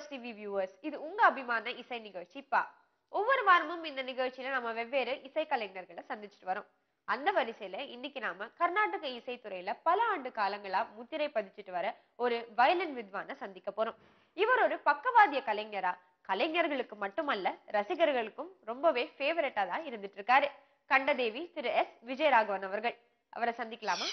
Viewers TV viewers இது உங்க அபிமான இசை நிகழ்ச்சி பா ஒவ்வொரு வாரமும் இந்த நிகழ்ச்சியில நம்ம வெவ்வேறு இசை கலைஞர்களை சந்திச்சுட்டு வரோம் அந்த வரிசையில இன்னைக்கு நாம கர்நாடக இசைத்துறையில பல ஆண்டு காலங்களா முத்திரை பதிச்சுட்டு வர ஒரு வயலின் வித்வான சந்திக்க போறோம் இவர் ஒரு பக்கவாதிய கலைஞரா கலைஞர்களுக்கு மட்டுமல்ல ரசிகர்களுக்கும் ரொம்பவே ஃபேவரட்டா தான் இருந்துட்டு இருக்காரு கண்டதேவி திரு எஸ் விஜயராகவன் அவர்கள் அவரை சந்திக்கலாமா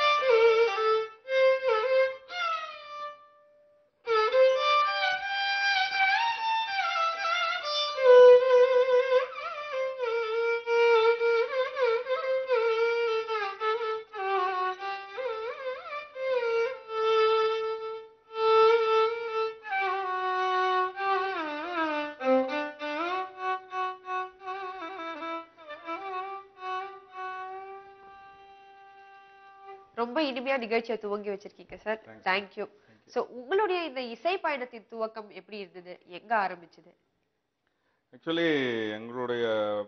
ரொம்ப இனிமையா நிகழ்ச்சியை துவங்கி வச்சிருக்கீங்க sir Thank you. Thank you so உங்களுடைய இந்த இசை பயணத்தின் துவக்கம் எப்படி இருந்தது எங்க ஆரம்பிச்சது ஆக்சுவலி எங்களுடைய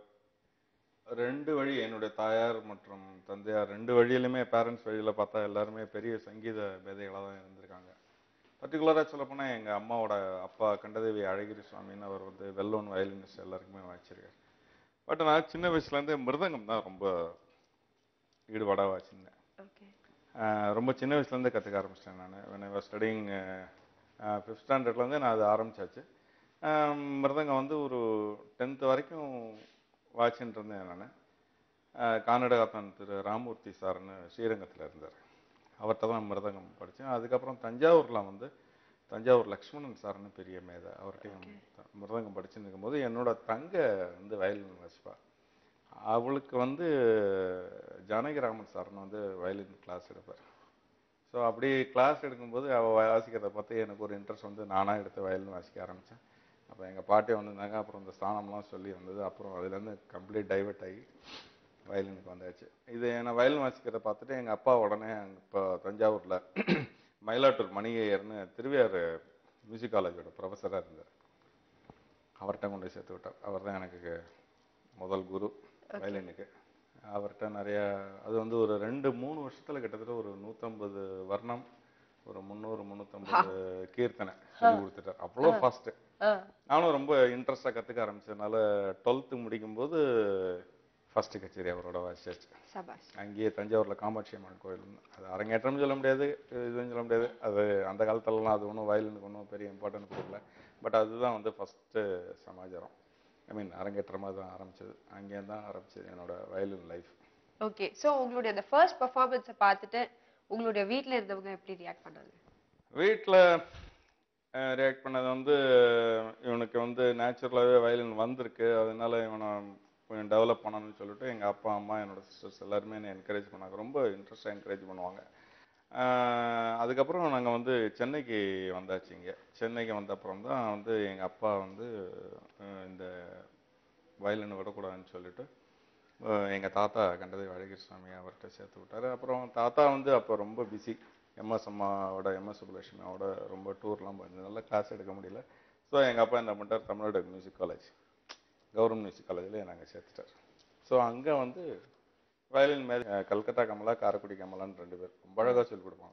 ரெண்டு வழி என்னுடைய தாயார் மற்றும் தந்தையார் ரெண்டு வழியிலுமே பேரண்ட்ஸ் வழியில பார்த்தா எல்லாருமே பெரிய சங்கீத பேதைகளாக தான் இருந்திருக்காங்க பர்டிகுலராக சொல்லப்போனால் எங்கள் அம்மாவோட அப்பா கண்டதேவி அழகிரி சுவாமின்னு அவர் வந்து வெல்லோன் வயலினிஸ்ட் எல்லாருக்குமே வாய்ச்சிருக்கார் பட் நான் சின்ன வயசுலேருந்தே மிருதங்கம் தான் ரொம்ப ஈடுபாடாக வாச்சிருந்தேன் ஓகே ஆஹ் ரொம்ப சின்ன வயசுலேருந்தே கற்றுக்க ஆரம்பிச்சிட்டேன் நான் when I was studying fifth ஸ்டாண்டர்ட்லேருந்து நான் அது ஆரம்பிச்சாச்சு ஆஹ் மிருதங்கம் வந்து ஒரு டென்த்து வரைக்கும் வாட்சின்னு இருந்தேன் நான் கானடகாத்தன் திரு ராமூர்த்தி சார்னு ஸ்ரீரங்கத்தில் இருந்தார் அவர்கிட்ட தான் மிருதங்கம் படித்தேன் அதுக்கப்புறம் தஞ்சாவூரில் வந்து தஞ்சாவூர் லக்ஷ்மணன் சார்னு பெரிய மேதை அவர்கிட்டையும் த- மிருதங்கம் படிச்சுன்னு இருக்கும்போது என்னோட தங்க வந்து வயலின் வாசிப்பா அவளுக்கு வந்து ஜானகிராமன் சார்னு வந்து வயலின் கிளாஸ் எடுப்பார் ஸோ அப்படி கிளாஸ் எடுக்கும்போது அவள் வாசிக்கிறத பார்த்து எனக்கு ஒரு இன்ட்ரெஸ்ட் வந்து நானாக எடுத்து வயலின் வாசிக்க ஆரம்பித்தேன் அப்போ எங்கள் பாட்டி வந்திருந்தாங்க அப்புறம் இந்த ஸ்தானம்லாம் சொல்லி வந்தது அப்புறம் அதுலேருந்து கம்ப்ளீட் டைவர்ட் ஆகி வயலினுக்கு வந்தாச்சு இது நான் வயலின் வாசிக்கிறத பார்த்துட்டு எங்கள் அப்பா உடனே அங்கே இப்போ தஞ்சாவூரில் மயிலாட்டூர் மணிகையர்னு திருவையாறு மியூசிக் காலேஜோட ப்ரொஃபஸராக இருந்தார் அவர்கிட்ட கொண்டு போய் சேர்த்து விட்டார் அவர் தான் எனக்கு முதல் குரு வயலினுக்கு அவர்கிட்ட நிறைய அது வந்து ஒரு ரெண்டு மூணு வருஷத்துல கிட்டத்தட்ட ஒரு நூற்றம்பது வர்ணம் ஒரு முந்நூறு முந்நூற்றம்பது கீர்த்தனை சொல்லி கொடுத்துட்டார் அவ்வளோ ஃபாஸ்ட்டு ஆ நானும் ரொம்ப இன்ட்ரெஸ்டாக கற்றுக்க ஆரம்பிச்சதுனால டுவெல்த்து முடிக்கும்போது ஃபஸ்ட்டு கச்சேரி அவரோட வாசிச்சாச்சு சபாஷ் அங்கேயே தஞ்சாவூரில் காமாட்சி அம்மன் கோயில் அது அரங்கேற்றம் சொல்ல முடியாது இதுவும் சொல்ல முடியாது அது அந்த காலத்துலலாம் அது ஒன்றும் வயலுக்கு ஒன்றும் பெரிய இம்பார்ட்டன்ஸ் கொடுக்கல பட் அதுதான் வந்து ஃபஸ்ட்டு சமாச்சாரம் ஐ மீன் அரங்கேற்றமாக தான் ஆரம்பிச்சது அங்கேயே தான் ஆரம்பிச்சது என்னோட வயலின் லைஃப் ஓகே சோ உங்களுடைய அந்த ஃபர்ஸ்ட் பெர்ஃபார்மன்ஸை பார்த்துட்டு உங்களுடைய வீட்ல இருந்தவங்க எப்படி ரியாக்ட் பண்ணாங்க வீட்டில் ரியாக்ட் பண்ணது வந்து இவனுக்கு வந்து நேச்சுரலாகவே வயலின் வந்திருக்கு அதனால இவனை கொஞ்சம் டெவலப் பண்ணணும்னு சொல்லிட்டு எங்கள் அப்பா அம்மா என்னோட சிஸ்டர்ஸ் எல்லாருமே என்னை என்கரேஜ் பண்ணாங்க ரொம்ப இன்ட்ரெஸ்டாக என்கரேஜ் பண்ணுவாங்க ஆஹ் அதுக்கப்புறம் நாங்கள் வந்து சென்னைக்கு வந்தாச்சு இங்கே சென்னைக்கு வந்த அப்புறம் தான் வந்து எங்கள் அப்பா வந்து அஹ் இந்த வயலின் விடக்கூடாதுன்னு சொல்லிட்டு எங்கள் தாத்தா கண்டதை அழகிரி சுவாமி அவர்கிட்ட சேர்த்து விட்டாரு அப்புறம் தாத்தா வந்து அப்போ ரொம்ப பிஸி எம்எஸ் அம்மாவோட எம்எஸ் சுப்புலட்சுமியோட ரொம்ப டூர்லாம் போயிருந்ததுனால கிளாஸ் எடுக்க முடியல ஸோ எங்கள் அப்பா என்ன பண்ணிட்டார் Tamil Nadu music college government music காலேஜில் நாங்கள் சேர்த்துட்டார் ஸோ அங்கே வந்து வயலின் மே அஹ் கல்கத்தா கமலா காரைக்குடி கமலான்னு ரெண்டு பேர் ரொம்ப அழகாக சொல்லிக் கொடுப்பாங்க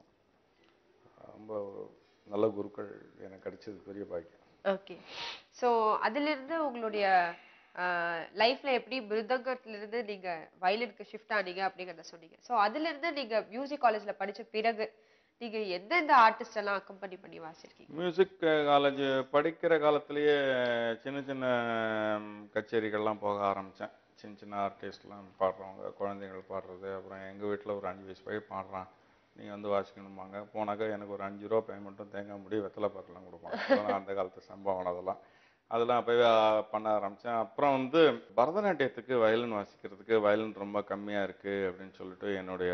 ரொம்ப நல்ல குருக்கள் எனக்கு கிடைச்சது பெரிய பாக்கியம் ஓகே சோ அதுல இருந்து உங்களுடைய லைஃப்ல எப்படி மிருதங்கத்துல இருந்து நீங்க வயலினுக்கு ஷிஃப்ட் ஆனீங்க அப்படிங்கறத சொன்னீங்க சோ அதுல இருந்து நீங்க மியூசிக் காலேஜ்ல படிச்ச பிறகு நீங்க எந்தெந்த ஆர்டிஸ்ட் எல்லாம் அக்கம்பனி பண்ணி வாசிருக்கீங்க மியூசிக் காலேஜ் படிக்கிற காலத்திலேயே சின்ன சின்ன ம், கச்சேரிகள்லாம் போக ஆரம்பித்தேன் சின்ன சின்ன ஆர்டிஸ்ட்லாம் பாடுறவங்க குழந்தைகள் பாடுறது அப்புறம் எங்கள் வீட்டில் ஒரு அஞ்சு வயசு பையன் பாடுறான் நீங்கள் வந்து வாசிக்கணுமாங்க போனாக்கா எனக்கு ஒரு அஞ்சு ரூபா பேமெண்ட்டும் தேங்காய் முடி வெத்தலை பாக்கெல்லாம் கொடுப்பாங்க அதெல்லாம் அந்த காலத்து சம்பவம் அதெல்லாம் அதெல்லாம் அப்போவே பண்ண ஆரம்பித்தேன் அப்புறம் வந்து பரதநாட்டியத்துக்கு வயலின் வாசிக்கிறதுக்கு வயலின் ரொம்ப கம்மியாக இருக்குது அப்படின்னு சொல்லிட்டு என்னுடைய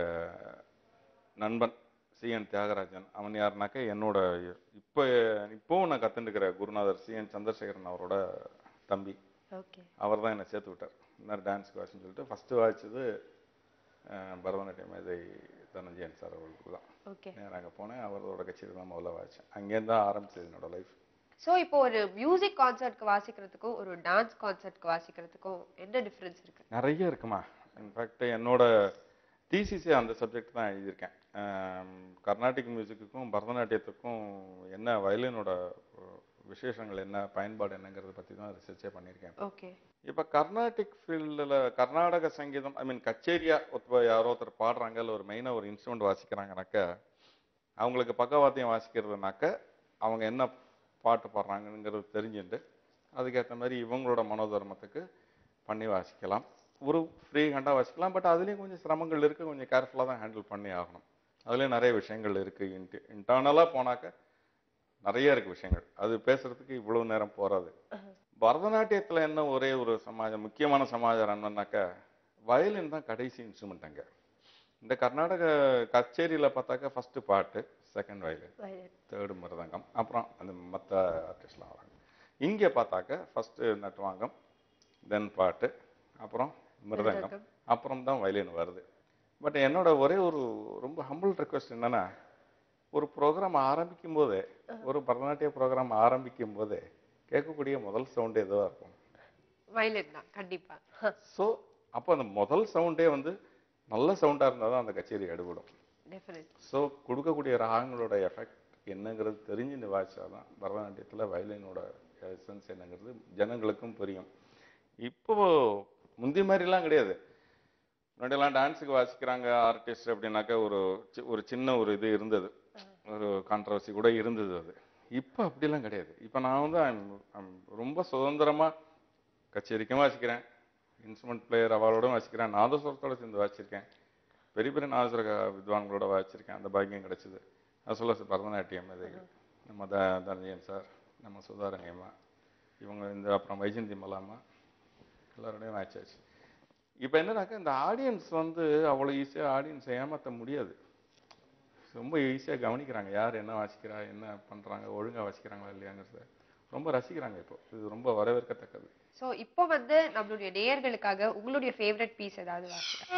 நண்பன் சிஎன் தியாகராஜன் அவன் யாருனாக்க என்னோட இப்போ இப்போவும் நான் கற்றுட்டுக்கிற குருநாதர் சிஎன் சந்திரசேகரன் அவரோட தம்பி ஓகே அவர் தான் என்னை சேர்த்து விட்டார் இன்னொரு டான்ஸ்க்கு வாசின்னு சொல்லிட்டு ஃபஸ்ட்டு வாசிச்சது அஹ், பரதநாட்டிய மேதை தனஞ்சயன் சார் அவர்களுக்கு தான் ஓகே நேரா அங்கே போனேன் அவரோட கச்சேரி தான் முதல்ல வாசித்தேன் அங்கேருந்து தான் ஆரம்பிச்சது என்னோட லைஃப் சோ இப்போ ஒரு மியூசிக் கான்சர்ட்க்கு வாசிக்கிறதுக்கும் ஒரு டான்ஸ் கான்சர்ட்க்கு வாசிக்கிறதுக்கும் என்ன டிஃபரன்ஸ் இருக்கு நிறைய இருக்குமா இன்ஃபேக்ட் என்னோட தீசிஸே அந்த சப்ஜெக்ட் தான் எழுதியிருக்கேன் ஆம், கர்நாடிக் மியூசிக்குக்கும் பரதநாட்டியத்துக்கும் என்ன வயலினோட விசேஷங்கள் என்ன பயன்பாடு என்னங்கிறத பற்றி தான் ரிசர்ச்சே பண்ணியிருக்கேன் ஓகே இப்போ கர்நாடிக் ஃபீல்டில் கர்நாடக சங்கீதம் ஐ மீன் கச்சேரியா ஒருத்தர் யாரோ ஒருத்தர் பாடுறாங்க இல்லை ஒரு மெயினாக ஒரு இன்ஸ்ட்ருமெண்ட் வாசிக்கிறாங்கனாக்க அவங்களுக்கு பக்கவாத்தியம் வாசிக்கிறதுனாக்க அவங்க என்ன பாட்டு பாடுறாங்கங்கிறது தெரிஞ்சுட்டு அதுக்கேற்ற மாதிரி இவங்களோட மனோதர்மத்துக்கு பண்ணி வாசிக்கலாம் ஒரு ஃப்ரீ ஹேண்டாக வாசிக்கலாம் பட் அதுலேயும் கொஞ்சம் சிரமங்கள் இருக்குது கொஞ்சம் கேர்ஃபுல்லாக தான் ஹேண்டில் பண்ணி ஆகணும் அதுலேயும் நிறைய விஷயங்கள் இருக்குது இன்ட்டு இன்டர்னலாக போனாக்க நிறைய இருக்கு விஷயங்கள் அது பேசுறதுக்கு இவ்வளவு நேரம் போறாது பரதநாட்டியத்துல என்ன ஒரே ஒரு சமாஜம் முக்கியமான சமாச்சாரம் என்னன்னாக்கா வயலின் தான் கடைசி இன்ஸ்ட்ருமெண்ட் அங்க இந்த கர்நாடக கச்சேரியில பார்த்தாக்கா first part second violin third மிருதங்கம் அப்புறம் அந்த மற்ற ஆர்டிஸ்ட்லாம் வராங்க இங்கே பார்த்தாக்க ஃபர்ஸ்ட் நட்டுவாங்கம் தென் பாட்டு அப்புறம் மிருதங்கம் மிருதங்கம். அப்புறம் தான் வயலின் வருது பட் என்னோட ஒரே ஒரு ரொம்ப ஹம்பிள் ரிக்வெஸ்ட் என்னன்னா ஒரு ப்ரோக்ராம் ஆரம்பிக்கும் போதே ஒரு பரதநாட்டிய ப்ரோக்ராம் ஆரம்பிக்கும் போதே கேட்கக்கூடிய முதல் சவுண்ட் எதுவாக இருக்கும் வயலின் தான் கண்டிப்பா ஸோ அப்போ அந்த முதல் சவுண்டே வந்து நல்ல சவுண்டாக இருந்தால் தான் அந்த கச்சேரி எடுபடும் டெஃபினெட் ஸோ கொடுக்கக்கூடிய ராகங்களோட எஃபெக்ட் என்னங்கிறது தெரிஞ்சு வாசிச்சாதான் பரதநாட்டியத்தில் வயலினோட எசன்ஸ் என்னங்கிறது ஜனங்களுக்கும் புரியும் இப்போ முந்தி மாதிரிலாம் கிடையாது முன்னாடியெல்லாம் டான்ஸுக்கு வாசிக்கிறாங்க ஆர்டிஸ்ட் அப்படின்னாக்கா ஒரு சி- ஒரு சின்ன ஒரு இது இருந்தது ஒரு கான்ட்ரவர்சி கூட இருந்தது அது இப்போ அப்படிலாம் கிடையாது இப்போ நான் வந்து I'm- I'm ரொம்ப சுதந்திரமா கச்சேரிக்கும் வாசிக்கிறேன் இன்ஸ்ட்ருமெண்ட் பிளேயர் அவளோட வாசிக்கிறேன் நாதஸ்வரத்தோட சேர்ந்து வாசிச்சிருக்கேன் பெரிய பெரிய நாதஸ்வர வித்வான்களோட வாசிச்சிருக்கேன் அந்த பாக்கியம் கிடைச்சது அது சொல்ல பரதநாட்டியம் மேதைகள் நம்ம த தனஞ்சயன் சார் நம்ம சுதாரண்யம்மா இவங்க இந்த அப்புறம் வைஜந்தி மலாமா எல்லாரோடையும் வாசிச்சாச்சு இப்போ என்னன்னாக்கா இந்த ஆடியன்ஸ் வந்து அவ்வளோ ஈஸியாக ஆடியன்ஸை ஏமாற்ற முடியாது ரொம்ப ஈஸியாக கவனிக்கிறாங்க யார் என்ன வாசிக்கிறா என்ன பண்ணுறாங்க ஒழுங்கா வாசிக்கிறாங்களா இல்லையாங்கிறத ரொம்ப ரசிக்கிறாங்க இப்போ இது ரொம்ப வரவேற்கத்தக்கது சோ இப்போ வந்து நம்மளுடைய நேயர்களுக்காக உங்களுடைய ஃபேவரட் பீஸ் ஏதாவது வாசிக்கிறேன்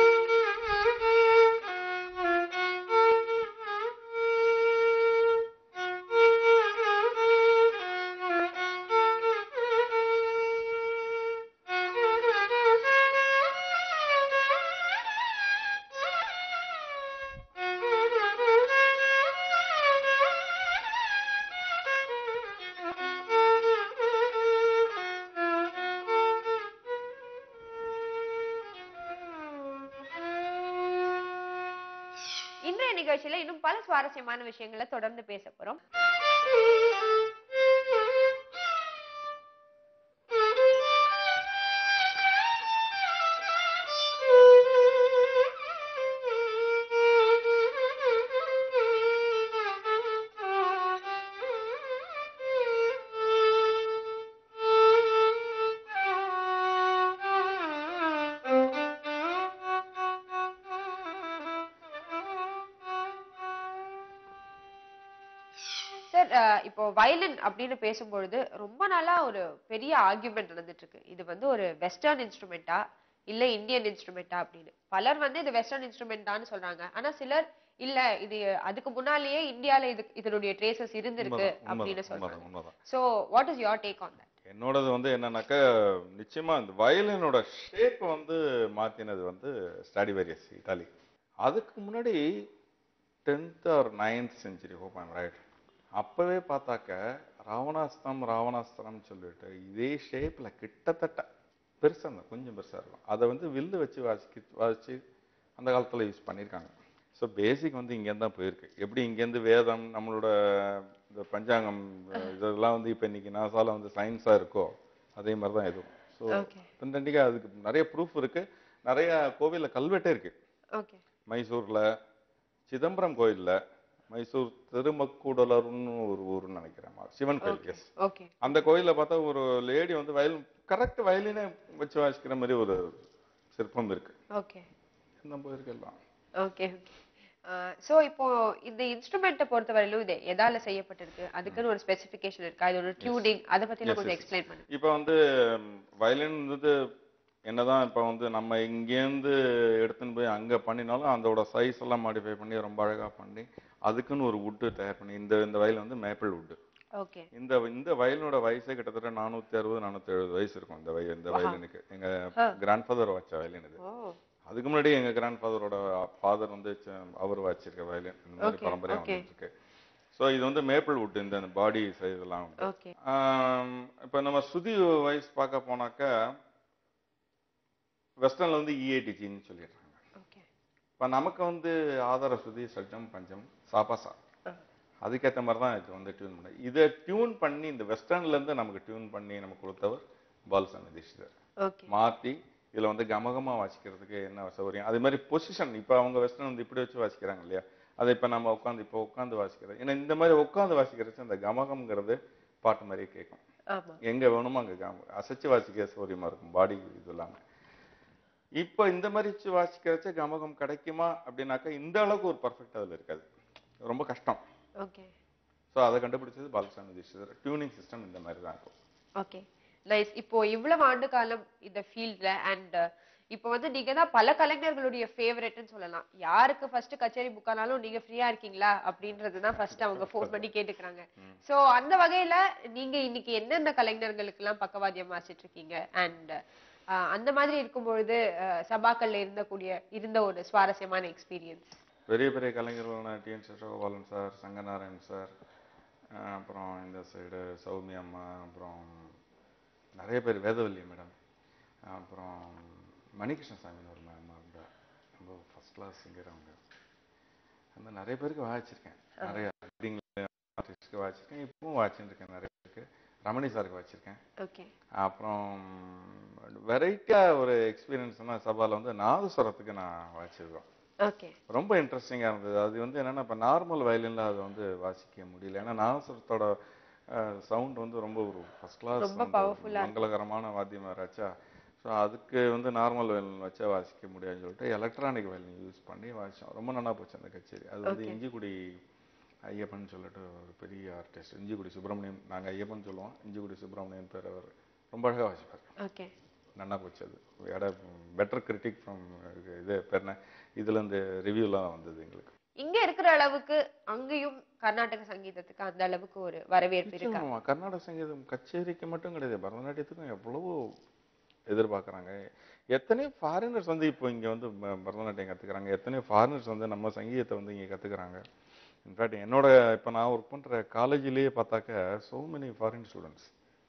இன்றைய நிகழ்ச்சியில இன்னும் பல சுவாரஸ்யமான விஷயங்களை தொடர்ந்து பேச போறோம் சார் இப்போ வயலின் அப்படின்னு பேசும்பொழுது ரொம்ப நாளா ஒரு பெரிய ஆர்கியூமெண்ட் நடந்துட்டு இருக்கு இது வந்து ஒரு வெஸ்டர்ன் இன்ஸ்ட்ருமெண்டா இல்ல இந்தியன் இன்ஸ்ட்ருமெண்டா அப்படின்னு பலர் வந்து இது வெஸ்டர்ன் இன்ஸ்ட்ருமெண்டான்னு சொல்றாங்க ஆனா சிலர் இல்ல இது அதுக்கு முன்னாலேயே இந்தியால இது இதனுடைய ட்ரேசஸ் இருந்திருக்கு உண்மைதான், அப்படின்னு உண்மைதான், சொல்றாங்க உண்மைதான், உண்மைதான். So what is your take on that என்னோடது வந்து என்னன்னாக்கா நிச்சயமா இந்த வயலினோட ஷேப் வந்து மாத்தினது வந்து ஸ்டாடிவேரியஸ் இட்டாலி அதுக்கு முன்னாடி tenth or ninth century hope I'm right அப்பவே பார்த்தாக்க ராவணாஸ்திரம் ராவணாஸ்திரம் சொல்லிட்டு இதே ஷேப்ல கிட்டத்தட்ட பெருசா இருந்தா கொஞ்சம் பெருசா இருக்கும் அதை வந்து வில்லு வச்சு வாசிக்க வாசிச்சு அந்த காலத்துல யூஸ் பண்ணியிருக்காங்க ஸோ பேசிக் வந்து இங்கேருந்து தான் போயிருக்கு எப்படி இங்கேருந்து வேதம் நம்மளோட இந்த பஞ்சாங்கம் இதெல்லாம் வந்து இப்போ இன்னைக்கு நாசால வந்து சயின்ஸாக இருக்கோ அதே மாதிரி தான் இதுவும் ஸோ ஓகே பின்னண்டிக்கா அதுக்கு நிறைய ப்ரூஃப் இருக்கு நிறைய கோவில்ல கல்வெட்டே இருக்கு ஓகே மைசூர்ல சிதம்பரம் கோயில்ல மைசூர் திருமக்கூடலர்னு ஒரு ஊர்னு நினைக்கிறேன் சிவன் கோயில் ஓகே எஸ் ஓகே அந்த கோயில்ல பார்த்தா ஒரு லேடி வந்து வயல் கரெக்ட் வயலினே வச்சு வாசிக்கிற மாதிரி ஒரு சிற்பம் இருக்கு ஓகே இந்த போயிருக்கெல்லாம் ஓகே சோ இப்போ இந்த இன்ஸ்ட்ருமெண்ட்டை பொறுத்தவரையிலும் இது எதால செய்யப்பட்டிருக்கு அதுக்குன்னு ஒரு ஸ்பெசிஃபிகேஷன் இருக்கா இது ஒரு டியூனிங் அதை பத்தி Yes, கொஞ்சம் yes. எக்ஸ்பிளைன் பண்ணுங்க இப்போ வந்து வயலின் வந்து என்னதான் இப்போ வந்து நம்ம இங்கேருந்து எடுத்துன்னு போய் அங்க பண்ணினாலும் அதோட சைஸ் எல்லாம் மாடிஃபை பண்ணி ரொம்ப அழகா பண்ணி அதுக்குன்னு ஒரு வுட்டு தயார் பண்ணி இந்த இந்த வயல் வந்து மேப்பிள் வுட்டு ஓகே இந்த இந்த வயலினோட வயசே கிட்டத்தட்ட நானூத்தி அறுபது நானூத்தி எழுபது வயசு இருக்கும் இந்த வயல் இந்த வயலினுக்கு எங்க Huh. கிராண்ட் ஃபாதர் வச்ச வயலின் இது ஓ அதுக்கு முன்னாடி எங்க கிராண்ட் ஃபாதரோட ஃபாதர் வந்து ச- அவர் வச்சிருக்க வயலின் இந்த மாதிரி Okay, பரம்பரையா okay. வந்துட்டு இருக்கு ஸோ இது வந்து மேப்பிள் வுட் இந்த பாடி இதெல்லாம் ஓகே இப்போ நம்ம ஸ்ருதி வைஸ் பார்க்க போனாக்கா வெஸ்டர்னில் வந்து இஏடிஜின்னு சொல்லிடுறாங்க ஓகே இப்போ நமக்கு வந்து ஆதார ஸ்ருதி சட்டம் பஞ்சம் சாபாசா ஆ. அதுக்கேற்ற மாதிரி தான் இது வந்து டியூன் பண்ண இதை டியூன் பண்ணி இந்த வெஸ்டர்ன்ல இருந்து நமக்கு டியூன் பண்ணி நமக்கு கொடுத்தவர் பால்சன் தீட்சிதர் ஓகே மாற்றி இதில் வந்து கமகமா வாசிக்கிறதுக்கு என்ன சௌகரியம் அதே மாதிரி பொசிஷன் இப்போ அவங்க வெஸ்டர்ன் வந்து இப்படி வச்சு வாசிக்கிறாங்க இல்லையா அதை இப்போ நம்ம உட்காந்து இப்போ உட்காந்து வாசிக்கிறது ஏன்னா இந்த மாதிரி உட்காந்து வாசிக்கிறது அந்த கமகம்ங்கிறது பாட்டு மாதிரியே கேட்கும் ஆமா எங்க வேணுமோ அங்க கம அசைச்சு வாசிக்க சௌகரியமா இருக்கும் பாடி இது இல்லாம இப்போ இந்த மாதிரி வச்சு வாசிக்கிறச்ச கமகம் கிடைக்குமா அப்படின்னாக்கா இந்த அளவுக்கு ஒரு பர்ஃபெக்ட் அதுல இருக்காது ரொம்ப கஷ்டம் ஓகே ஸோ அதை கண்டுபிடிச்சது பாலசாமி தீட்சிதர் டியூனிங் சிஸ்டம் இந்த மாதிரி தான் இருக்கும் ஓகே நைஸ் இப்போ இவ்வளவு ஆண்டு காலம் இந்த ஃபீல்ட்ல அண்ட் இப்போ வந்து நீங்க தான் பல கலைஞர்களுடைய ஃபேவரட்னு சொல்லலாம் யாருக்கு ஃபர்ஸ்ட் கச்சேரி புக் ஆனாலும் நீங்க ஃப்ரீயா இருக்கீங்களா அப்படின்றது தான் ஃபர்ஸ்ட் அவங்க ஃபோன் பண்ணி கேட்டுக்கிறாங்க சோ அந்த வகையில நீங்க இன்னைக்கு எந்தெந்த கலைஞர்களுக்கு எல்லாம் பக்கவாத்தியம் வாசிட்டு இருக்கீங்க அண்ட் அந்த மாதிரி இருக்கும் பொழுது அஹ், சபாக்கள்ல இருந்தக்கூடிய இருந்த ஒரு சுவாரஸ்யமான எக்ஸ்பீரியன்ஸ் பெரிய பெரிய கலைஞர்களான TN Sasigopalan sir Sankaranarayan sir அஹ் அப்புறம் இந்த சைடு சௌமி அம்மா அப்புறம் நிறைய பேர் வேதவல்லி மேடம் அப்புறம் மணிகிருஷ்ண சாமின்னு ஒரு மேம் அவங்க ரொம்ப ஃபர்ஸ்ட் கிளாஸ் சிங்கர் அவங்க அந்த மாதிரி நிறைய பேருக்கு வாசிச்சிருக்கேன் நிறைய ஆர்டிஸ்ட்க்கு வாசிச்சிருக்கேன் இப்பவும் வாசிச்சுட்டு இருக்கேன் நிறைய பேருக்கு ரமணி சாருக்கு வாசிச்சிருக்கேன் ஓகே அப்புறம் வெரைட்டியா ஒரு எக்ஸ்பீரியன்ஸ்னா சபால வந்து நாதஸ்வரத்துக்கு நான் வாசிச்சிருக்கோம் ஓகே ரொம்ப இன்ட்ரெஸ்டிங்காக இருந்தது அது வந்து என்னன்னா இப்போ நார்மல் வயலின்ல அதை வந்து வாசிக்க முடியல ஏன்னா நாதஸ்வரத்தோட சவுண்ட் வந்து ரொம்ப ஒரு ஃபர்ஸ்ட் கிளாஸ் ரொம்ப powerful ஆ மங்களகரமான வாத்தியம் வேறாச்சா ஸோ அதுக்கு வந்து நார்மல் வயலின் வச்சா வாசிக்க முடியாதுன்னு சொல்லிட்டு எலக்ட்ரானிக் வயலின் யூஸ் பண்ணி வாசிச்சோம் ரொம்ப நல்லா போச்சு அந்த கச்சேரி அது வந்து Okay. இஞ்சிக்குடி ஐயப்பன் சொல்லிட்டு ஒரு பெரிய ஆர்டிஸ்ட் இஞ்சிக்குடி சுப்பிரமணியம் நாங்கள் ஐயப்பன் சொல்லுவோம் இஞ்சிக்குடி சுப்பிரமணியன் பேர் அவர் ரொம்ப அழகாக வாசிப்பார் ஓகே நல்லா போச்சு அது இட பெட்டர் கிரிட்டிக் ஃப்ரம் இது பேர் என்ன இதுல இருந்து ரிவ்யூலாம் வந்தது எங்களுக்கு இங்க இருக்கிற அளவுக்கு அங்கேயும் கர்நாடக சங்கீதத்துக்கு அந்த அளவுக்கு ஒரு வரவேற்பு இருக்கா நிச்சயமா, கர்நாடக சங்கீதம் கச்சேரிக்கு மட்டும் கிடையாது பரதநாட்டியத்துக்கும் எவ்வளவோ எதிர்பார்க்கறாங்க எத்தனையோ ஃபாரினர்ஸ் வந்து இப்போ இங்க வந்து ப- பரதநாட்டியம் கத்துக்கிறாங்க எத்தனையோ ஃபாரினர்ஸ் வந்து நம்ம சங்கீதத்தை வந்து இங்க கத்துக்கிறாங்க இன்ஃபேக்ட் என்னோட இப்போ நான் ஒர்க் பண்ற காலேஜ்லயே பார்த்தாக்க so many ஃபாரின் ஸ்டூடெண்ட்ஸ்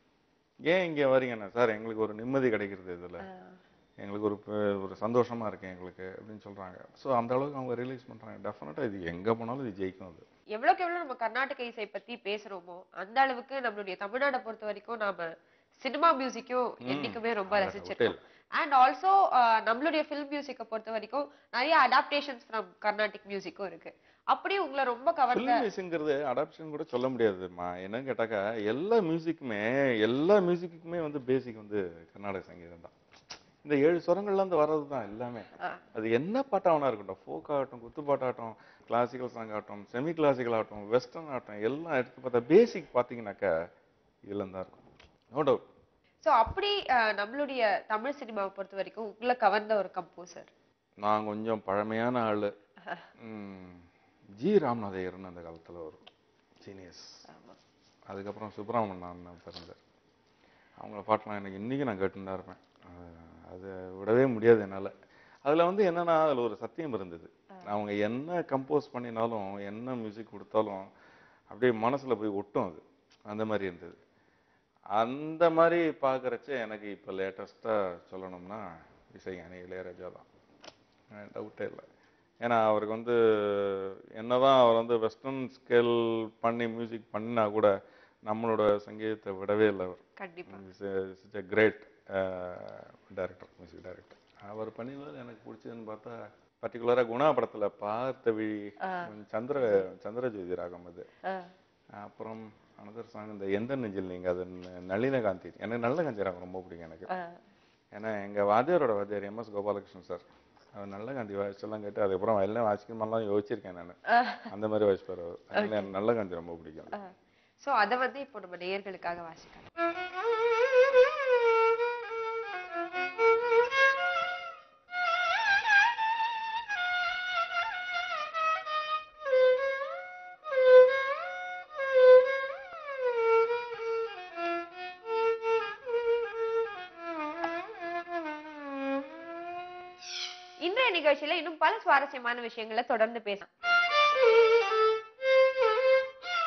ஏன் இங்க வரீங்கண்ணா சார் எங்களுக்கு ஒரு நிம்மதி கிடைக்கிறது இதுல எங்களுக்கு ஒரு ப- ஒரு சந்தோஷமா இருக்கு எங்களுக்கு அப்படின்னு சொல்றாங்க ஸோ அந்த அளவுக்கு அவங்க ரியலைஸ் பண்றாங்க டெஃபினட்டா இது எங்க போனாலும் இது ஜெயிக்கும் அது எவ்வளவுக்கு எவ்வளவு நம்ம கர்நாடக இசை பத்தி பேசுறோமோ அந்த அளவுக்கு நம்மளுடைய தமிழ்நாட்டை பொறுத்த வரைக்கும் நாம சினிமா மியூசிக்கும் என்னைக்குமே ரொம்ப அது ரசிச்சிருக்கோம் அண்ட் ஆல்சோ நம்மளுடைய ஃபில்ம் மியூசிக்கை பொறுத்த வரைக்கும் நிறைய அடாப்டேஷன்ஸ் ஃப்ரம் கர்நாடிக் மியூசிக்கும் இருக்கு அப்படி உங்களை ரொம்ப கவர்ந்த ஃபில்ம் மியூசிக்ங்கிறது அடாப்ஷன் கூட சொல்ல முடியாதுமா என்னன்னு கேட்டாக்கா எல்லா மியூசிக்குமே எல்லா மியூசிக்குமே வந்து பேசிக் வந்து கர்நாடக சங்கீதம் தான் இந்த ஏழு சுரங்கள்ல இருந்து வர்றது தான் எல்லாமே ஆ, அது என்ன பாட்டாவனா இருக்கட்டும் ஃபோக் ஆகட்டும் குத்துப்பாட்டாகட்டும் கிளாசிக்கல் சாங் ஆகட்டும் செமி கிளாசிக்கல் ஆகட்டும் வெஸ்டர்ன் ஆகட்டும் எல்லாம் எடுத்து பார்த்தா பேசிக் பார்த்தீங்கன்னாக்கா இதுல தான் இருக்கும் நோ டவுட் சோ அப்படி அஹ், நம்மளுடைய தமிழ் சினிமாவை பொறுத்த வரைக்கும் உங்களை கவர்ந்த ஒரு கம்போசர் நான் கொஞ்சம் பழமையான ஆளு ம், ஜி ராமநாத ஐயர்னு அந்த காலத்துல ஒரு சீனியர்ஸ் அதுக்கப்புறம் சுப்பிரமணியன் பிறந்தார் அவங்கள பாட்டெலாம் எனக்கு இன்னைக்கு நான் கேட்டுன்னு தான் இருப்பேன் அஹ் அதை விடவே முடியாது என்னால அதுல வந்து என்னன்னா அதுல ஒரு சத்தியம் இருந்தது அவங்க என்ன கம்போஸ் பண்ணினாலும் என்ன மியூசிக் கொடுத்தாலும் அப்படியே மனசுல போய் ஒட்டும் அது அந்த மாதிரி இருந்தது அந்த மாதிரி பார்க்கறச்ச எனக்கு இப்போ லேட்டஸ்ட்டாக சொல்லணும்னா இசைஞானி இளையராஜா தான் டவுட்டே இல்லை ஏன்னா அவருக்கு வந்து என்னதான் அவர் வந்து வெஸ்டர்ன் ஸ்கேல் பண்ணி மியூசிக் பண்ணினா கூட நம்மளோட சங்கீதத்தை விடவே இல்லை அவர் கண்டிப்பா is a great director music director அவர் பண்ணினது எனக்கு பிடிச்சதுன்னு பார்த்தா பர்டிகுலராக குணா படத்துல பார்த்த விழி சந்திர சந்திரஜோதி ராகம் அது அஹ், அப்புறம் அனதர் சாங் இந்த எந்த நெஞ்சில் நீங்க அது ந- நளினகாந்தி எனக்கு நல்லகாந்தி ராகம் ரொம்ப பிடிக்கும் எனக்கு அஹ், ஏன்னா எங்க வாத்தியாரோட வாத்தியார் எம் எஸ் கோபாலகிருஷ்ணன் சார் அவர் நல்லகாந்தி வாய்ச்செல்லாம் கேட்டு அதுக்கப்புறம் வயலில் வாசிக்கணுமெல்லாம் யோசிச்சிருக்கேன் நான் அஹ், அந்த மாதிரி வாசிப்பார் அவர் அதனால எனக்கு நல்லகாந்தி ரொம்ப பிடிக்கும் அஹ். சோ அத வந்து இப்போ நம்ம நேயர்களுக்காக வாசிக்கலாம் இன்றைய நிகழ்ச்சியில இன்னும் பல சுவாரஸ்யமான விஷயங்களை தொடர்ந்து பேசலாம்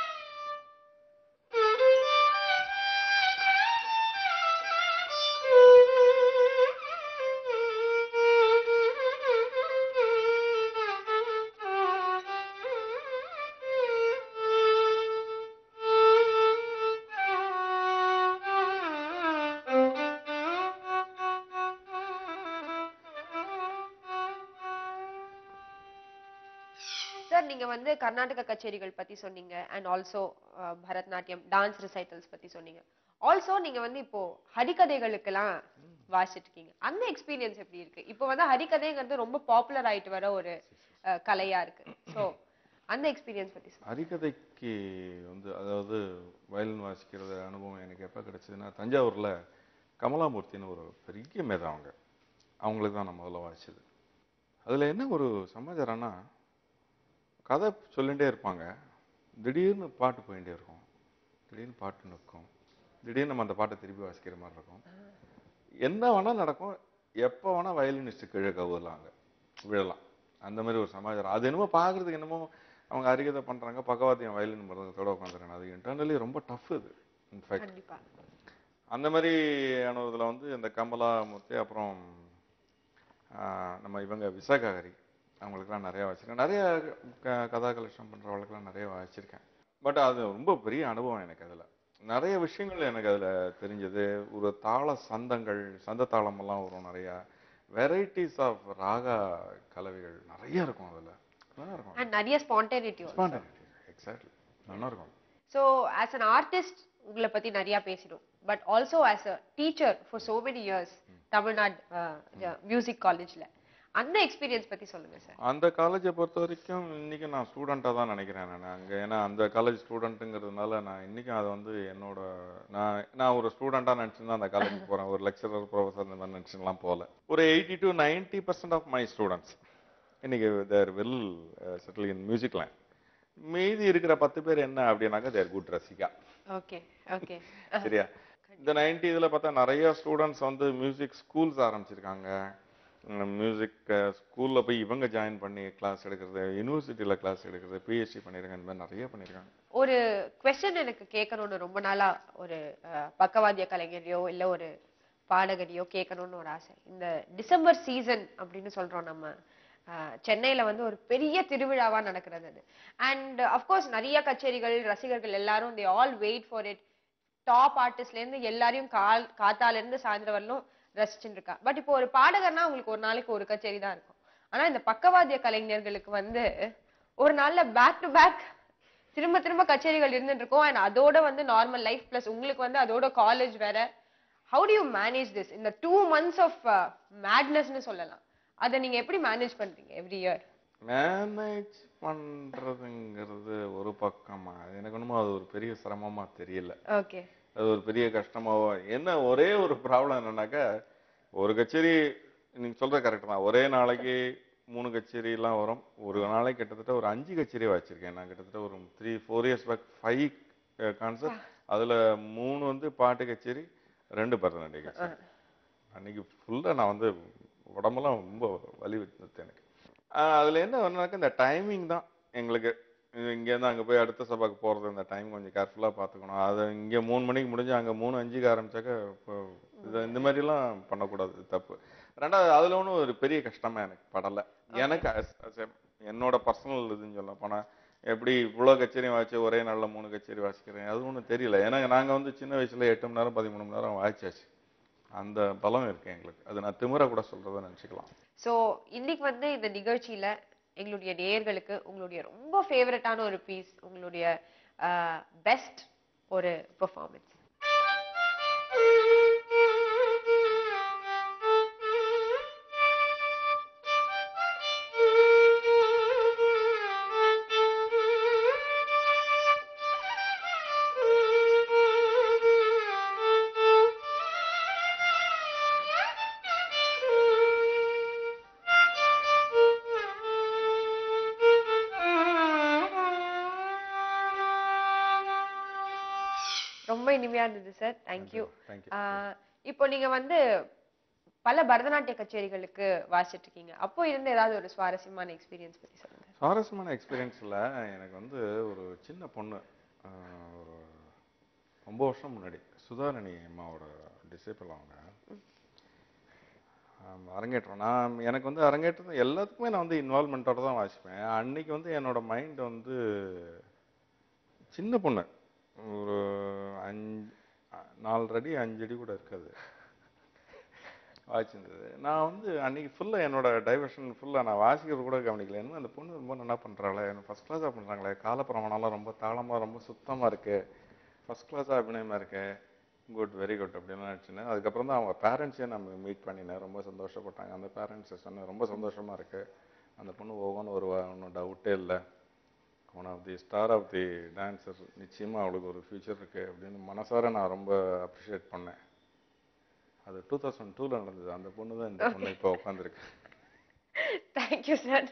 சார் நீங்க வந்து கர்நாடக கச்சேரிகள் பத்தி சொன்னீங்க and also Bharatanatyam dance recitals பத்தி சொன்னீங்க ஆல்சோ நீங்க வந்து இப்போ ஹரிகதைகளுக்கெல்லாம் வாசிட்டு இருக்கீங்க அந்த எக்ஸ்பீரியன்ஸ் எப்படி இருக்கு இப்போ வந்து ஹரிகதைங்கிறது ரொம்ப பாப்புலர் ஆயிட்டு வர ஒரு அஹ், கலையா இருக்கு சோ அந்த எக்ஸ்பீரியன்ஸ் பத்தி சொல்லுங்க ஹரிகதைக்கு வந்து அதாவது வயலின் வாசிக்கிறது அனுபவம் எனக்கு எப்போ கிடைச்சதுன்னா தஞ்சாவூர்ல கமலாமூர்த்தின்னு ஒரு பெரிய மேதாவங்க அவங்களுக்கு தான் நான் முதல்ல வாசிச்சது அதுல என்ன ஒரு சமாச்சாரம்னா கதை சொல்லிகிட்டே இருப்பாங்க திடீர்னு பாட்டு போயிட்டே இருக்கும் திடீர்னு பாட்டு நிற்கும் திடீர்னு நம்ம அந்த பாட்டை திருப்பி வாசிக்கிற மாதிரி இருக்கும் என்ன வேணா நடக்கும் எப்போ வேணா வயலினிஸ்ட் கீழே கவுலாங்க விழலாம் அந்த மாதிரி ஒரு சமாச்சாரம் அது என்னமோ பார்க்கறதுக்கு என்னமோ அவங்க அருகதை பண்றாங்க பக்கவாத்தியம் வயலின் மிருதத்தோட உட்காந்துருக்காங்க அது இன்டர்னலி ரொம்ப டஃப் இது இன்ஃபேக்ட் கண்டிப்பா அந்த மாதிரி அனுபவத்தில் வந்து இந்த கமலாமூர்த்தி அப்புறம் ஆஹ், நம்ம இவங்க விசாகாரி அவங்களுக்குலாம் நிறைய வாசிச்சிருக்கேன் நிறைய க கதா கலெக்ஷன் பண்ணுறவங்களுக்குலாம் நிறைய வாசிச்சிருக்கேன் பட் அது ரொம்ப பெரிய அனுபவம் எனக்கு அதில் நிறைய விஷயங்கள் எனக்கு அதில் தெரிஞ்சது ஒரு தாள சந்தங்கள் சந்த தாளமெல்லாம் வரும் நிறையா வெரைட்டிஸ் ஆஃப் ராகா கலவைகள் நிறைய இருக்கும் அதில் நல்லா இருக்கும் அண்ட் நிறைய ஸ்பான்டேனிட்டி எக்ஸாக்ட்லி நல்லா இருக்கும் ஸோ ஆஸ் அன் ஆர்டிஸ்ட் உங்களை பத்தி நிறைய பேசிடும் but also as a teacher for so many years Tamil Nadu music காலேஜ்ல அந்த எக்ஸ்பீரியன்ஸ் பத்தி சொல்லுங்க சார் அந்த காலேஜை பொறுத்த வரைக்கும் இன்னைக்கு நான் ஸ்டூடெண்ட்டாக தான் நினைக்கிறேன் நான் அங்கே ஏன்னா அந்த காலேஜ் ஸ்டூடெண்ட்டுங்கிறதுனால நான் இன்னைக்கும் அதை வந்து என்னோட நான் நான் ஒரு ஸ்டூடெண்ட்டாக நினச்சிருந்தா அந்த காலேஜுக்கு போகிறேன் ஒரு லெக்சரர் ப்ரொஃபஸர் இந்த மாதிரி நினச்சிலாம் போகல ஒரு eighty to ninety percent of my students இன்னைக்கு they're well settled in music line மீதி இருக்கிற பத்து பேர் என்ன அப்படின்னாக்கா தேர் குட் ரசிகா ஓகே ஓகே சரியா இந்த நைன்டி இதில் பார்த்தா நிறைய ஸ்டூடெண்ட்ஸ் வந்து மியூசிக் ஸ்கூல்ஸ் ஆரம்பிச்சிருக்காங்க மியூசிக் ஸ்கூலில் போய் இவங்க ஜாயின் பண்ணி கிளாஸ் எடுக்கிறது யூனிவர்சிட்டியில் கிளாஸ் எடுக்கிறது பிஹெச்டி பண்ணியிருக்காங்க இந்த மாதிரி நிறைய பண்ணியிருக்காங்க ஒரு கொஸ்டின் எனக்கு கேட்கணும்னு ரொம்ப நாளா ஒரு அஹ், பக்கவாத்திய கலைஞரையோ இல்ல ஒரு பாடகரையோ கேட்கணும்னு ஒரு ஆசை இந்த டிசம்பர் சீசன் அப்படின்னு சொல்றோம் நம்ம அஹ், சென்னையில வந்து ஒரு பெரிய திருவிழாவா நடக்கிறது அது அண்ட் அஃப்கோர்ஸ் நிறைய கச்சேரிகள் ரசிகர்கள் எல்லாரும் they all wait for it top ஆர்டிஸ்ட்ல இருந்து எல்லாரையும் கால் காத்தால இருந்து சாயந்தரம் வரலும் ரசிச்சுட்டு இருக்கா பட் இப்போ ஒரு பாடகர்னா உங்களுக்கு ஒரு நாளைக்கு ஒரு கச்சேரி தான் இருக்கும் ஆனா இந்த பக்கவாத்திய கலைஞர்களுக்கு வந்து ஒரு நாள்ல பேக் டு பேக் திரும்ப திரும்ப கச்சேரிகள் இருந்துட்டு இருக்கும் அண்ட் அதோட வந்து நார்மல் லைஃப் பிளஸ் உங்களுக்கு வந்து அதோட காலேஜ் வேற how do you manage this இந்த டூ மந்த்ஸ் ஆஃப் மேட்னஸ்னு சொல்லலாம் அதை நீங்க எப்படி மேனேஜ் பண்றீங்க எவ்ரி இயர் மேனேஜ் பண்ணுறதுங்கிறது ஒரு பக்கமா எனக்கு என்னமோ அது ஒரு பெரிய சிரமமா தெரியல ஓகே அது ஒரு பெரிய கஷ்டமாவோ என்ன ஒரே ஒரு ப்ராப்ளம் என்னன்னாக்கா ஒரு கச்சேரி நீங்க சொல்ற கரெக்ட் தான் ஒரே நாளைக்கு மூணு கச்சேரி எல்லாம் வரும் ஒரு நாளைக்கு கிட்டத்தட்ட ஒரு அஞ்சு கச்சேரி வச்சிருக்கேன் நான் கிட்டத்தட்ட ஒரு three four years back five concert அதுல மூணு வந்து பாட்டு கச்சேரி ரெண்டு பரதநாட்டிய கச்சேரி அன்னைக்கு ஃபுல்லா நான் வந்து உடம்பெல்லாம் ரொம்ப வலி வந்தது எனக்கு ஆஹ் அதுல என்ன ஒண்ணுனாக்கா இந்த டைமிங் தான் எங்களுக்கு இது இங்கேருந்து அங்க போய் அடுத்த சபாக்கு போறது இந்த டைம் கொஞ்சம் கேர்ஃபுல்லா பார்த்துக்கணும் அது இங்க மூணு மணிக்கு முடிஞ்சு அங்க மூணு அஞ்சுக்கு ஆரம்பிச்சாக்க இப்போ இது இந்த மாதிரி எல்லாம் பண்ணக்கூடாது இது தப்பு ரெண்டாவது அதுல ஒன்றும் ஒரு பெரிய கஷ்டமா எனக்கு படல எனக்கு as- as a- என்னோட பர்சனல் இதுன்னு சொல்ல போனா எப்படி இவ்வளோ கச்சேரி வாய்ச்சி ஒரே நாள்ல மூணு கச்சேரி வாசிக்கிறேன் அது ஒன்றும் தெரியல ஏன்னா நாங்க வந்து சின்ன வயசுல எட்டு மணி நேரம் பதிமூணு மணி நேரம் வாய்ச்சாச்சு அந்த பலம் இருக்கு எங்களுக்கு அது நான் திமிரா கூட சொல்றதை நினைச்சுக்கலாம் சோ இன்னைக்கு வந்து இந்த நிகழ்ச்சியில எங்களுடைய நேயர்களுக்கு உங்களுடைய ரொம்ப ஃபேவரட்டான ஒரு பீஸ் உங்களுடைய பெஸ்ட் ஒரு பெர்ஃபார்மன்ஸ் ரொம்ப இனிமையா இருந்தது சார் தேங்க்யூ தேங்க்யூ இப்போ நீங்க வந்து பல பரதநாட்டிய கச்சேரிகளுக்கு வாசிட்டு இருக்கீங்க அப்போ இருந்த ஏதாவது ஒரு சுவாரஸ்யமான எக்ஸ்பீரியன்ஸ் பத்தி சொல்லுங்க சுவாரஸ்யமான எக்ஸ்பீரியன்ஸில் எனக்கு வந்து ஒரு சின்ன பொண்ணு ஆஹ் ஒரு ரொம்ப வருஷம் முன்னாடி சுதாரணி அம்மாவோட டிசேபிள் அவங்க ஆம், அரங்கேற்றம் நான் எனக்கு வந்து அரங்கேற்றம் எல்லாத்துக்குமே நான் வந்து இன்வால்மெண்ட்டோட தான் வாசிப்பேன் அன்னைக்கு வந்து என்னோட மைண்ட் வந்து சின்ன பொண்ணு ஒரு அஞ்சு நாலு அடி அஞ்சு அடி கூட இருக்காது வாய்ச்சிருந்தது நான் வந்து அன்னைக்கு ஃபுல்லாக என்னோட டைவர்ஷன் ஃபுல்லாக நான் வாசிக்கிறது கூட கவனிக்கல என்ன அந்த பொண்ணு ரொம்ப நல்லா பண்ணுறாங்களே எனக்கு ஃபஸ்ட் கிளாஸாக பண்ணுறாங்களே காலப்பிரமாணம்லாம் ரொம்ப தாளமாக ரொம்ப சுத்தமாக இருக்கு ஃபஸ்ட் கிளாஸாக அபிநயமாக இருக்கு குட் வெரி குட் அப்படின்னு நினச்சினேன் அதுக்கப்புறம் தான் அவங்க பேரண்ட்ஸே நம்ம மீட் பண்ணினேன் ரொம்ப சந்தோஷப்பட்டாங்க அந்த பேரண்ட்ஸை சொன்னேன் ரொம்ப சந்தோஷமாக இருக்கு அந்த பொண்ணு ஒவ்வொன்றும் ஒரு ஒன்றும் டவுட்டே இல்லை one of the star of the dancer நிச்சயமாக அவளுக்கு ஒரு ஃப்யூச்சர் இருக்கு அப்படின்னு மனசார நான் ரொம்ப அப்ரிஷியேட் பண்ணேன் அது டூ தௌசண்ட் டூவில் நடந்தது அந்த பொண்ணு தான் இந்த பொண்ணு இப்போ உட்காந்துருக்கு தேங்க்யூ சார்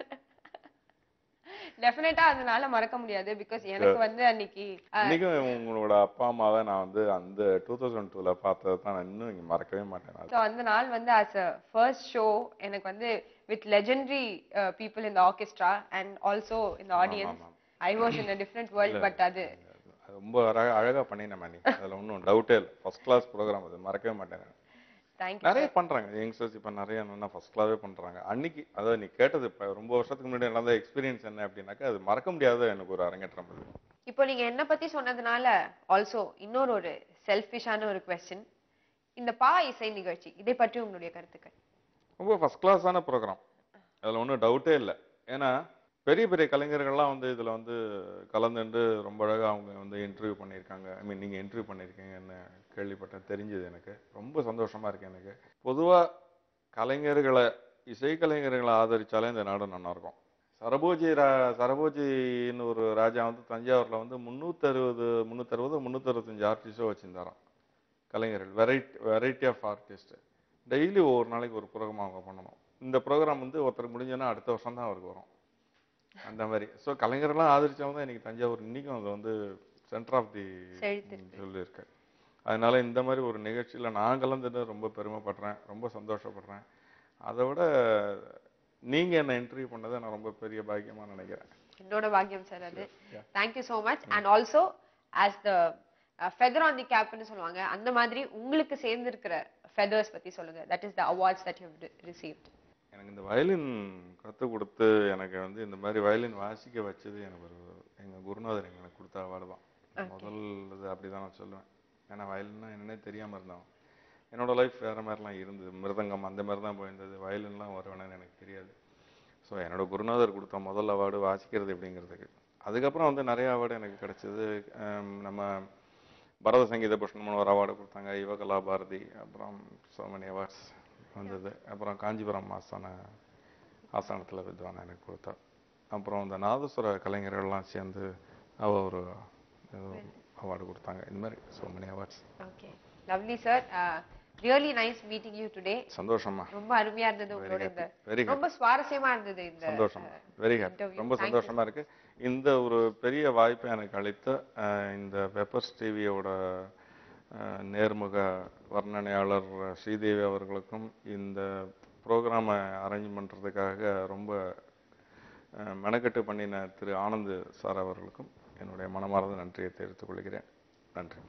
டெஃபினட்டா அதனால மறக்க முடியாது பிகாஸ் எனக்கு வந்து அன்னைக்கு அஹ், இன்னைக்கும் உங்களோட அப்பா அம்மாவை நான் வந்து அந்த டூ தௌசண்ட் டூவில் பார்த்ததை தான் நான் இன்னும் இங்கே மறக்கவே மாட்டேன் நான் ஸோ அந்த நாள் வந்து ஆஸ் அ ஃபர்ஸ்ட் ஷோ எனக்கு வந்து with legendary people in the orchestra and also in the audience ஆமாம். I was in a different world but அது அது ரொம்ப அழகா அழகா பண்ணினேன் நீ அதில் ஒன்றும் டவுட்டே இல்லை ஃபர்ஸ்ட் கிளாஸ் ப்ரோக்ராம் அது மறக்கவே மாட்டேன் நான். தேங்க்யூ நிறைய பண்றாங்க யங்ஸ்டர்ஸ் இப்போ நிறைய என்னன்னா ஃபர்ஸ்ட் கிளாஸே பண்றாங்க அன்னைக்கு அதாவது நீ கேட்டது இப்போ ரொம்ப வருஷத்துக்கு முன்னாடி நடந்த எக்ஸ்பீரியன்ஸ் என்ன அப்படின்னாக்கா அது மறக்க முடியாத எனக்கு ஒரு அரங்கேற்றம் அது இப்போ நீங்க என்ன பத்தி சொன்னதுனால ஆல்சோ இன்னொரு ஒரு செல்ஃபிஷான ஒரு கொஸ்டின் இந்த பா இசை நிகழ்ச்சி இதை பற்றி உங்களுடைய கருத்துக்கள் ரொம்ப ஃபர்ஸ்ட் கிளாஸான ப்ரோக்ராம் அதில் ஒன்றும் டவுட்டே இல்லை ஏன்னா பெரிய பெரிய கலைஞர்கள்லாம் வந்து இதில் வந்து கலந்துண்டு ரொம்ப அழகாக அவங்க வந்து இன்டர்வியூ பண்ணியிருக்காங்க ஐ மீன் நீங்கள் இன்டர்வியூ பண்ணியிருக்கீங்கன்னு கேள்விப்பட்டேன் தெரிஞ்சது எனக்கு ரொம்ப சந்தோஷமா இருக்கு எனக்கு பொதுவாக கலைஞர்களை இசைக்கலைஞர்களை ஆதரிச்சாலே இந்த நாடு நல்லா இருக்கும் சரபோஜி ரா சரபோஜின்னு ஒரு ராஜா வந்து தஞ்சாவூரில் வந்து முந்நூற்றறுபது முந்நூற்றறுபது முந்நூற்றறுபத்தஞ்சு ஆர்டிஸ்டோ வச்சுருந்தாராம் கலைஞர்கள் variety variety of artist daily ஒவ்வொரு நாளைக்கு ஒரு ப்ரோக்ராம் அவங்க பண்ணணும் இந்த ப்ரோக்ராம் வந்து ஒருத்தருக்கு முடிஞ்சோன்னா அடுத்த வருஷம் தான் அவருக்கு வரும் அந்த மாதிரி ஸோ கலைஞரெல்லாம் ஆதரிச்சவங்க தான் இன்னைக்கு தஞ்சாவூர் இன்னைக்கும் அது வந்து சென்டர் ஆஃப் தி செழித்திருக்கு. சொல்லியிருக்கு அதனால இந்த மாதிரி ஒரு நிகழ்ச்சியில் நான் கலந்துட்டு ரொம்ப பெருமைப்படுறேன் ரொம்ப சந்தோஷப்படுறேன் அதை விட நீங்க என்ன இன்டர்வியூ பண்ணதை நான் ரொம்ப பெரிய பாக்கியமா நினைக்கிறேன் என்னோட பாக்கியம் சார் அது Yeah. Thank you so much and also as the feather on the கேப்னு சொல்லுவாங்க அந்த மாதிரி உங்களுக்கு சேர்ந்திருக்கிற ஃபெதர்ஸ் பத்தி சொல்லுங்க that is the awards that you received எனக்கு இந்த வயலின் கற்றுக் கொடுத்து எனக்கு வந்து இந்த மாதிரி வயலின் வாசிக்க வச்சது எனக்கு ஒரு எங்கள் குருநாதர் எனக்கு கொடுத்த அவார்டு தான் முதல் இது அப்படி தான் நான் சொல்லுவேன் ஏன்னா வயலின்னா என்னன்னே தெரியாமல் இருந்தோம் என்னோட லைஃப் வேற மாதிரிலாம் இருந்தது மிருதங்கம் அந்த மாதிரி தான் போயிருந்தது வயலின்லாம் வருவேன்னு எனக்கு தெரியாது ஸோ என்னோட குருநாதர் கொடுத்த முதல் அவார்டு வாசிக்கிறது எப்படிங்கிறதுக்கு அதுக்கப்புறம் வந்து நிறைய அவார்டு எனக்கு கிடைச்சது ஹம், நம்ம பரத சங்கீத புஷ்ணம்னு ஒரு அவார்டு கொடுத்தாங்க யுவகலா பாரதி அப்புறம் so many awards வந்தது அப்புறம் காஞ்சிபுரம் ஆஸ்தான ஆஸ்தானத்தில் வித்வான் எனக்கு கொடுத்தா அப்புறம் இந்த நாதஸ்வர கலைஞர்கள்லாம் சேர்ந்து அவ ஒரு அவார்டு கொடுத்தாங்க இந்த மாதிரி so many awards okay lovely sir really nice meeting you today சந்தோஷமா ரொம்ப அருமையா இருந்தது உங்களோட இந்த வெரி ரொம்ப சுவாரஸ்யமா இருந்தது இந்த சந்தோஷம் வெரி ஹாப்பி interview. ரொம்ப Thank you. சந்தோஷமா இருக்கு இந்த ஒரு பெரிய வாய்ப்பை எனக்கு அளித்த அஹ், இந்த பெப்பர்ஸ் டிவியோட நேர்முக வர்ணனையாளர் ஸ்ரீதேவி அவர்களுக்கும் இந்த ப்ரோக்ராமை அரேஞ்ச் பண்றதுக்காக ரொம்ப அஹ், மெனக்கெட்டு பண்ணின திரு ஆனந்த் சார் அவர்களுக்கும் என்னுடைய மனமார்ந்த நன்றியை தெரிவித்துக் கொள்கிறேன் நன்றி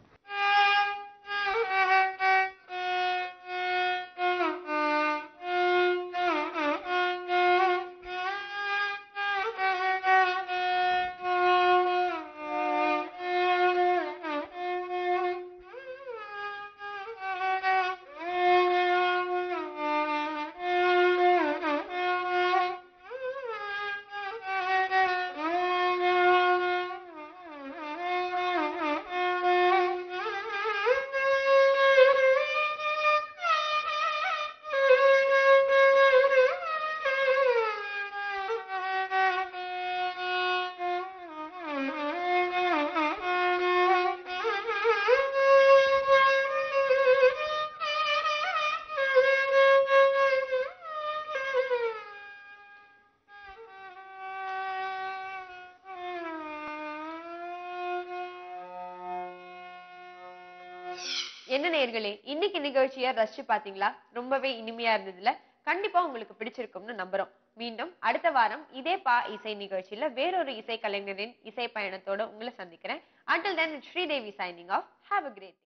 என்ன நேயர்களே இன்னைக்கு நிகழ்ச்சியை ரசிச்சு பாத்தீங்களா ரொம்பவே இனிமையா இருந்ததுல கண்டிப்பா உங்களுக்கு பிடிச்சிருக்கும்னு நம்புறோம் மீண்டும் அடுத்த வாரம் இதே பா இசை நிகழ்ச்சியில வேறொரு இசை கலைஞரின் இசை பயணத்தோட உங்களை சந்திக்கிறேன் until then it's Sridevi signing off have a great day